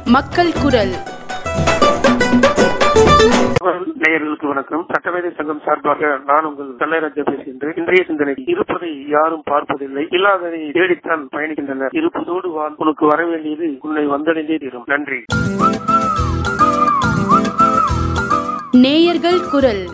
மக்கள் குரல் நேயர்களுக்கு வணக்கம் சட்டமேதை சங்கம் சார்பாக நான் உங்கள் கல்லைராஜா பேசுகின்றேன் இன்றைய சிந்தனை இருப்பதை யாரும் பார்ப்பதில்லை இல்லாததை தேடித்தான் பயணிக்கின்றனர் இருப்பதோடு வாழ் உனக்கு வர வேண்டியது உன்னை வந்தடைந்தே தீரும் நன்றி நேயர்கள் குரல்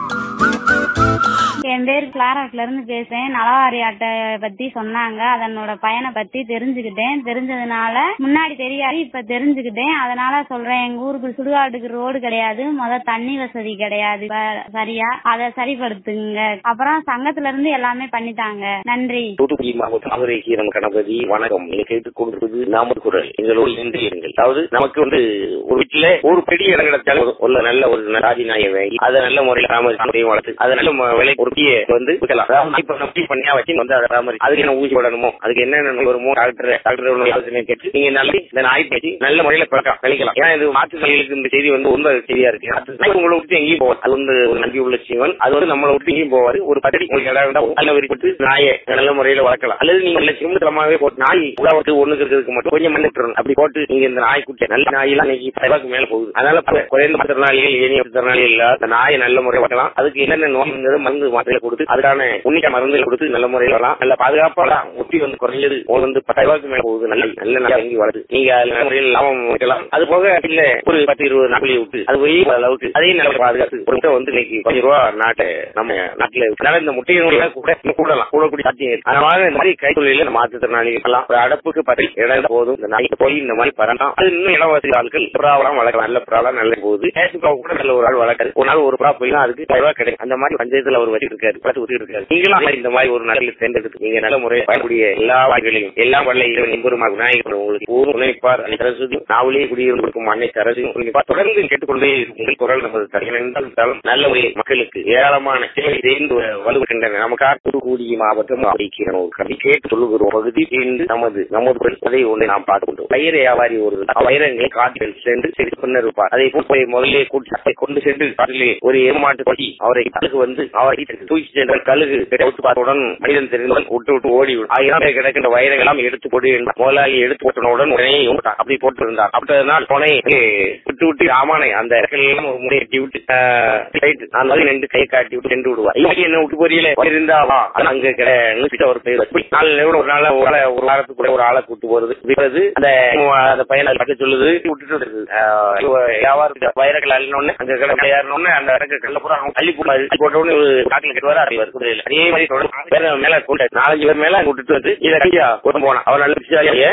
என் பேர் கிளாராட்ல இருந்து பேசுறேன் நலவாரி அட்டை பத்தி சொன்னாங்க அதனோட பயனை பத்தி தெரிஞ்சுக்கிட்டேன் தெரிஞ்சதுனால முன்னாடி தெரியாது இப்ப தெரிஞ்சுக்கிட்டேன் அதனால சொல்றேன் எங்க ஊருக்கு சுடுகாட்டுக்கு ரோடு கிடையாது முத தண்ணி வசதி கிடையாது இப்ப சரியா அதை சரிப்படுத்துங்க அப்புறம் சங்கத்துல இருந்து எல்லாமே பண்ணிட்டாங்க நன்றி தூத்துக்குடி மாவட்டம் மதுரை கீரம் கணபதி வணக்கம் நீங்க கேட்டுக் கொண்டிருப்பது நாமது குரல் எங்களோடு இன்று இருங்கள் அதாவது நமக்கு வந்து ஒரு வீட்டுல ஒரு பெரிய இடம் கிடைச்சாலும் ஒரு நல்ல ஒரு ராஜி நாயை வாங்கி அதை நல்ல முறையில் பராமரிச்சு வளர்த்து அதை நல்ல மு- விலை ஒரு டீயை வந்து விற்கலாம் அதாவது இப்ப நம்ம டீ பண்ணியா வச்சு வந்து அதை பராமரி அதுக்கு என்ன ஊசி போடணுமோ அதுக்கு என்னென்ன நோய் வருமோ டாக்டர் டாக்டர் ஆலோசனை கேட்டு நீங்க நல்ல இந்த நாய் பேசி நல்ல முறையில பழக்கம் கழிக்கலாம் ஏன்னா இது மாற்றுத்திறனாளிகளுக்கு இந்த செய்தி வந்து உண்மை செய்தியா இருக்கு மாற்றுத்திறனாளி உங்களை விட்டு எங்கேயும் போவாது அது வந்து ஒரு நன்றி உள்ள ஜீவன் அது வந்து நம்மளை விட்டு எங்கேயும் போவாது ஒரு பதடி உங்களுக்கு இடம் இருந்தா நல்ல விரிப்பட்டு நாயை நல்ல முறையில வளர்க்கலாம் அல்லது நீங்க நல்ல சிம்மத்தனமாவே போட்டு நாய் உலகத்துக்கு ஒண்ணுக்கு இருக்கிறதுக்கு மட்டும் கொஞ்சம் மண்ணிட்டு அப்படி போட்டு நீங்க இந்த நாய் குட்டி நல்ல நாயெல்லாம் இன்னைக்கு பரவாக்கு மேல போகுது அதனால பல குறைந்த மாத்திரனாளிகள் ஏனைய மாத்திரனாளிகள் இல்ல அந்த நாயை நல்ல முறையில் வளர்க்கலாம் அதுக்கு என்னென்ன நோய் இருந்தது மருந்து மாத்திரை கொடுத்து அதுக்கான உன்னிக்க மருந்துகள் கொடுத்து நல்ல முறையில் வரலாம் நல்ல பாதுகாப்பாக ஒட்டி வந்து குறைஞ்சது ஒரு வந்து பத்தாயிரம் மேல போகுது நல்ல நல்ல நாய் வாங்கி வளர்த்து நீங்க அதுல நல்ல முறையில் லாபம் வைக்கலாம் அது போக இல்ல ஒரு பத்து இருபது நாட்களை விட்டு அது போய் அளவுக்கு அதையும் நல்ல பாதுகாத்து ஒரு முட்டை வந்து இன்னைக்கு கொஞ்சம் ரூபா நாட்டை நம்ம நாட்டுல அதனால இந்த முட்டையினுடைய கூட இன்னும் கூடலாம் கூடக்கூடிய சாத்தியம் இருக்கு. அதனால இந்த மாதிரி கைத்தொழில நம்ம மாற்றுத்திறனாளிகள் எல்லாம் ஒரு அடப்புக்கு பத்தி இடம் போதும் இந்த நாய் போய் இந்த மாதிரி பரலாம் அது இன்னும் இளவரசி ஆட்கள் புறாவெல்லாம் வளர்க்கலாம் நல்ல புறாலாம் நல்ல போகுது நேசுக்காக கூட நல்ல ஒரு ஆள் வளர்க்காரு ஒரு நாள் ஒரு புறா போயிலாம் அதுக்கு பத்து ரூபா கிடைக்கும் அந்த மாதிரி பஞ்சாயத்துல அவர் வச்சு இருக்காரு பத்து ஊத்தி இருக்காரு நீங்களும் அதே மாதிரி இந்த மாதிரி ஒரு நல்ல தேர்ந்தெடுத்து நீங்க நல்ல முறையை பயக்கூடிய எல்லா வாய்ப்புகளையும் எல்லா வல்ல இறைவன் எம்பெருமா விநாயகர் உங்களுக்கு ஊர் உழைப்பார் அன்னை சரஸ்வதி நாவலே குடியிருந்திருக்கும் அன்னை சரஸ்வதி உங்களுக்கு தொடர்ந்து கேட்டுக்கொண்டே இருக்கும். உங்கள் குரல் நமது தலைவன் நல்ல ஒரு மக்களுக்கு ஏராளமான சேவை சேர்ந்து வலுவிக்கின்றன நமக்காக தூத்துக்குடி மாவட்டம் அறிக்கிறோம் கவி கேட்டு சொல்லுகிறோம் பகுதி என்று நமது நமது குரல் அதை ஒன்றை நாம் பார்த்து கொண்டோம் வைர வியாபாரி ஒரு வைரங்களை காட்டில் சென்று சென்று பின்னர் இருப்பார் அதை போய் முதலே கூட்டி அதை கொண்டு சென்று காட்டிலே ஒரு ஏமாட்டு கொட்டி அவரை கழுகு வந்து அவரை தூக்கி சென்ற கழுகு விட்டு பார்த்தவுடன் மனிதன் தெரிந்தவன் விட்டு விட்டு ஓடிவிடும் ஆயிரம் பேர் கிடக்கின்ற வைரங்கள் எல்லாம் எடுத்து போடு என்றார் முதலாளி எடுத்து போட்டவுடன் உடனே போட்டார். அப்படி போட்டு இருந்தார் அப்பதான் போனை விட்டு விட்டு ஆமானை அந்த இடத்துல எல்லாம் ஒரு முறை எட்டி விட்டு ஆஹ், right, அந்த மாதிரி நின்று கை காட்டி விட்டு சென்று விடுவார் இல்லை என்ன விட்டு போறீங்களே இருந்தா வா அது அங்க கிடையாது அவர் பேர் வச்சு நாலு நேரம் ஒரு நாள் ஒரு ஆளை- ஒரு வாரத்துக்கு கூட ஒரு ஆளை கூட்டு போறது விடுறது அந்த அந்த பையனை பட்ட சொல்லுது விட்டுட்டு வருது ஆஹ், இவ வியாபாரத்துக்கு வைரங்கள் அள்ளினோடனே அங்க கடை ஏறினோடனே அந்த இடத்துக்கு கல்ல பூரா அவங்க தள்ளி போட்டு அள்ளி போட்ட உடனே ஒரு காட்டுல கட்டுவாரு அறிவார் குதிரையில அதே மாதிரி தொடர்ந்து பேர் மேல கொண்டு நாலஞ்சு பேர் மேல விட்டுட்டு வந்து இதை கண்டியா கொண்டு போனான் அவன் நல்ல பிடிச்சாலியே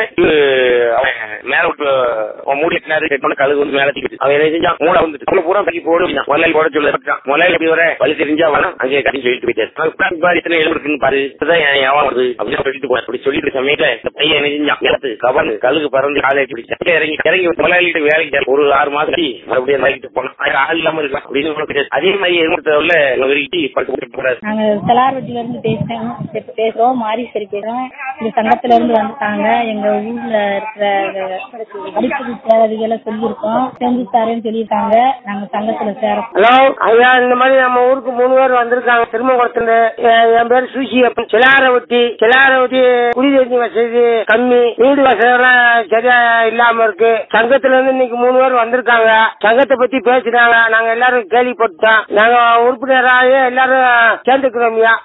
அவன் மேல விட்டு அவன் மூடி எட்டினாரு கட்டணும் கழுகு வந்து மேல தூக்கிட்டு அவன் என்ன செஞ்சான் மூளை வந்துட்டு மூளை பூரா தூக்கி போடு அப்படின்னா. முதலாளி போட சொல்லி முதலாளி எப்படி வர வழி தெரிஞ்சா வரலாம் அங்கே கட்டி சொல்லிட்டு போயிட்டாரு அவன் உட்கார்ந்து பாரு இத்தனை எழுபது இருக்குன்னு பாரு இதுதான் என் வியாபாரம் வருது அப்படின்னு சொல்லிட்டு போய் அப்படி சொல்லிட்டு சமயத்துல இந்த பையன் என்ன செஞ்சான் நேரத்து கவன் கழுகு பறந்து காலை பிடிச்சான் இங்க இறங்கி இறங்கி முதலாளிகிட்ட வேலைக்கு சேர்ந்து ஒரு ஆறு மாசம் கழிச்சு மறுபடியும் வேலைக்கு போனான் அது ஆள் இல்லாம இருக்கலாம் அப்படின்னு சொல்ல தெரியாது. அதே மாதிரி எதிர்த்து விரிக்கி பட்டு போட்டு போறாரு நாங்க செலார்வட்டில இருந்து பேசுறோம் இப்ப பேசுறோம் மாரீஸ்வரி பேசுறோம் இந்த சங்கத்துல இருந்து வந்துட்டாங்க எங்க ஊர்ல இருக்கிற படிப்பு தேவைகளை சொல்லியிருக்கோம் செஞ்சு தரேன்னு சொல்லியிருக்காங்க நாங்க சங்கத்துல சேரோம் ஹலோ ஐயா இந்த மாதிரி நம்ம ஊருக்கு மூணு பேர் வந்திருக்காங்க திருமங்குளத்துல என் பேர் சூசி அப்பன் சிலாரவட்டி சிலாரவட்டி குடிநீர் வசதி கம்மி வீடு வசதி எல்லாம் சரியா இல்லாம இருக்கு சங்கத்துல இருந்து இன்னைக்கு மூணு பேர் வந்திருக்காங்க சங்கத்தை பத்தி பேசினாங்க நாங்க எல்லாரும் கேள்விப்பட்டோம் நாங்க உறுப்பினராக எல்லாரும் சேர்ந்துக்கிறோம் ஐயா